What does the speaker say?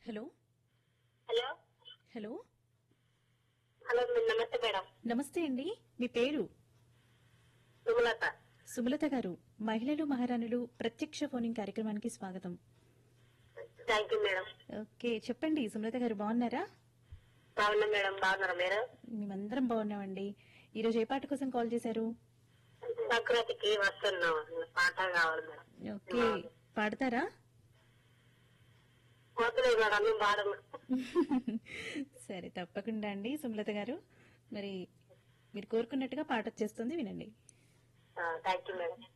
hello hello hello hello మీ- నమస్తే madam నమస్తే అండి మీ పేరు సుమలత సుమలత గారు మహిళలు మహారాణులు ప్రత్యక్ష ఫోనింగ్ కార్యక్రమానికి స్వాగతం థ్యాంక్ యూ మేడం ఓకే చెప్పండి సుమలత గారు బాగున్నారా బాగున్నా మేడం బాగున్నారా మీరు మేమందరం బాగున్నామండి ఈరోజు ఏ పాట కోసం కాల్ చేశారు సంక్రాంతికి వస్తున్నాం పాట కావాలి మేడం ఓకే పాడతారా పోతలేదు మేడం మేము పాడము సరే తప్పకుండా అండి సుమలత గారు మరి మీరు కోరుకున్నట్టుగా పాట వచ్చేస్తుంది వినండి థ్యాంక్ యూ మేడం